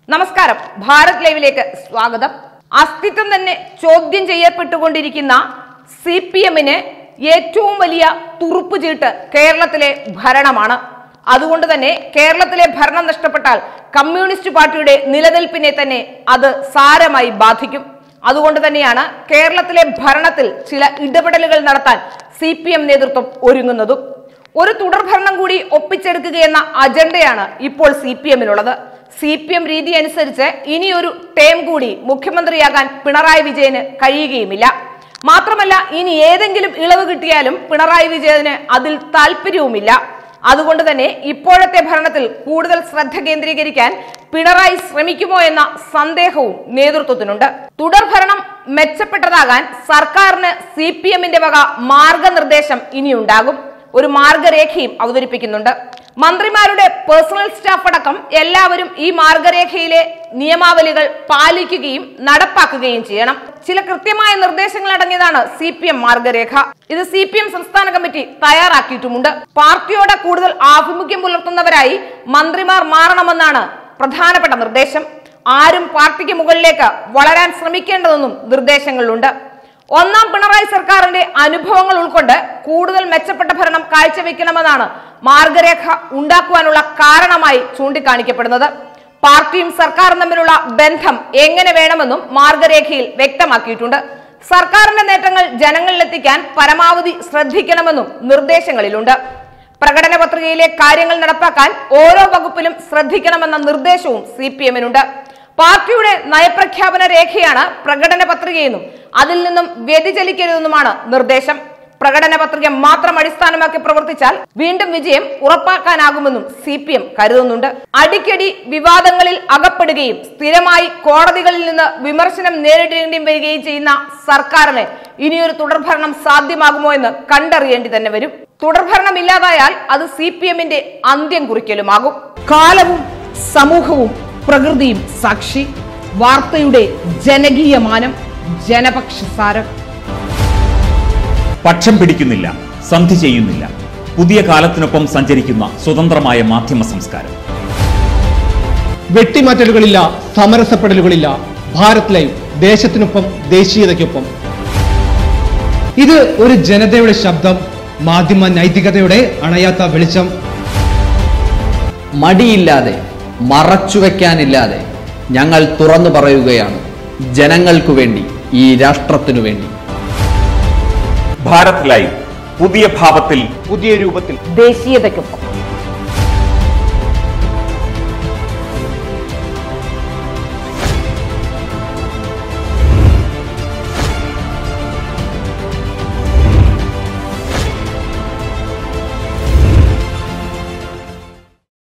നമസ്കാരം ഭാരത് ലൈവിലേക്ക് സ്വാഗതം അസ്തിത്വം തന്നെ ചോദ്യം ചെയ്യപ്പെട്ടുകൊണ്ടിരിക്കുന്ന സി പി എമ്മിന് ഏറ്റവും വലിയ തുറുപ്പ് ചീട്ട് കേരളത്തിലെ ഭരണമാണ് അതുകൊണ്ട് തന്നെ കേരളത്തിലെ ഭരണം നഷ്ടപ്പെട്ടാൽ കമ്മ്യൂണിസ്റ്റ് പാർട്ടിയുടെ നിലനിൽപ്പിനെ തന്നെ അത് സാരമായി ബാധിക്കും അതുകൊണ്ട് തന്നെയാണ് കേരളത്തിലെ ഭരണത്തിൽ ചില ഇടപെടലുകൾ നടത്താൻ സി പി എം നേതൃത്വം ഒരുങ്ങുന്നതും ഒരു തുടർഭരണം കൂടി ഒപ്പിച്ചെടുക്കുകയെന്ന അജണ്ടയാണ് ഇപ്പോൾ സി പി എമ്മിനുള്ളത് സി പി എം രീതി അനുസരിച്ച് ഇനിയൊരു ടേം കൂടി മുഖ്യമന്ത്രിയാകാൻ പിണറായി വിജയന് കഴിയുകയുമില്ല മാത്രമല്ല ഇനി ഏതെങ്കിലും ഇളവ് കിട്ടിയാലും പിണറായി വിജയന് അതിൽ താല്പര്യവുമില്ല അതുകൊണ്ട് തന്നെ ഇപ്പോഴത്തെ ഭരണത്തിൽ കൂടുതൽ ശ്രദ്ധ കേന്ദ്രീകരിക്കാൻ പിണറായി ശ്രമിക്കുമോ എന്ന സന്ദേഹവും നേതൃത്വത്തിനുണ്ട് തുടർഭരണം മെച്ചപ്പെട്ടതാകാൻ സർക്കാരിന് സി പി എമ്മിന്റെ വക മാർഗനിർദ്ദേശം ഇനിയുണ്ടാകും ഒരു മാർഗരേഖയും അവതരിപ്പിക്കുന്നുണ്ട് മന്ത്രിമാരുടെ പേഴ്സണൽ സ്റ്റാഫ് അടക്കം എല്ലാവരും ഈ മാർഗരേഖയിലെ നിയമാവലികൾ പാലിക്കുകയും നടപ്പാക്കുകയും ചെയ്യണം ചില കൃത്യമായ നിർദ്ദേശങ്ങൾ അടങ്ങിയതാണ് സി പി എം മാർഗരേഖ ഇത് സി പി എം സംസ്ഥാന കമ്മിറ്റി തയ്യാറാക്കിയിട്ടുമുണ്ട് പാർട്ടിയോട് കൂടുതൽ ആഭിമുഖ്യം പുലർത്തുന്നവരായി മന്ത്രിമാർ മാറണമെന്നാണ് പ്രധാനപ്പെട്ട നിർദ്ദേശം ആരും പാർട്ടിക്ക് മുകളിലേക്ക് വളരാൻ ശ്രമിക്കേണ്ടതെന്നും നിർദ്ദേശങ്ങളിലുണ്ട് ഒന്നാം പിണറായി സർക്കാരിന്റെ അനുഭവങ്ങൾ ഉൾക്കൊണ്ട് കൂടുതൽ മെച്ചപ്പെട്ട ഭരണം കാഴ്ചവെക്കണമെന്നാണ് മാർഗരേഖ ഉണ്ടാക്കുവാനുള്ള കാരണമായി ചൂണ്ടിക്കാണിക്കപ്പെടുന്നത് പാർട്ടിയും സർക്കാരും തമ്മിലുള്ള ബന്ധം എങ്ങനെ വേണമെന്നും മാർഗരേഖയിൽ വ്യക്തമാക്കിയിട്ടുണ്ട് സർക്കാരിന്റെ നേട്ടങ്ങൾ ജനങ്ങളിലെത്തിക്കാൻ പരമാവധി ശ്രദ്ധിക്കണമെന്നും നിർദ്ദേശങ്ങളിലുണ്ട് പ്രകടന പത്രികയിലെ കാര്യങ്ങൾ നടപ്പാക്കാൻ ഓരോ വകുപ്പിലും ശ്രദ്ധിക്കണമെന്ന നിർദ്ദേശവും സി പി എമ്മിനുണ്ട് പാർട്ടിയുടെ നയപ്രഖ്യാപന രേഖയാണ് പ്രകടന പത്രികയെന്നും അതിൽ നിന്നും വ്യതിചലിക്കരുതെന്നുമാണ് നിർദ്ദേശം പ്രകടന പത്രിക മാത്രം അടിസ്ഥാനമാക്കി പ്രവർത്തിച്ചാൽ വീണ്ടും വിജയം ഉറപ്പാക്കാനാകുമെന്നും സി പി എം കരുതുന്നുണ്ട് അടിക്കടി വിവാദങ്ങളിൽ അകപ്പെടുകയും സ്ഥിരമായി കോടതികളിൽ നിന്ന് വിമർശനം നേരിടേണ്ടി വരികയും ചെയ്യുന്ന സർക്കാരിന് ഇനിയൊരു തുടർഭരണം സാധ്യമാകുമോ എന്ന് കണ്ടറിയേണ്ടി തന്നെ വരും തുടർഭരണം ഇല്ലാതായാൽ അത് സി പി എമ്മിന്റെ അന്ത്യം കുറിക്കലുമാകും കാലവും സമൂഹവും പ്രകൃതിയും സാക്ഷി വാർത്തയുടെ ജനകീയ മാനം ജനപക്ഷസാരം പക്ഷം പിടിക്കുന്നില്ല സന്ധി ചെയ്യുന്നില്ല പുതിയ കാലത്തിനൊപ്പം സഞ്ചരിക്കുന്ന സ്വതന്ത്രമായ മാധ്യമ സംസ്കാരം വെട്ടിമാറ്റലുകളില്ല സമരസപ്പെടലുകളില്ല ഭാരത് ലൈവ് ദേശത്തിനൊപ്പം ദേശീയതയ്ക്കൊപ്പം ഇത് ഒരു ജനതയുടെ ശബ്ദം മാധ്യമ നൈതികതയുടെ അണയാത്ത വെളിച്ചം മടിയില്ലാതെ മറച്ചുവെക്കാനില്ലാതെ ഞങ്ങൾ തുറന്നു പറയുകയാണ് ജനങ്ങൾക്കു വേണ്ടി ഈ രാഷ്ട്രത്തിനു വേണ്ടി ഭാരത് ലൈവ് പുതിയ ഭാവത്തിൽ പുതിയ രൂപത്തിൽ ദേശീയതയ്ക്കൊപ്പം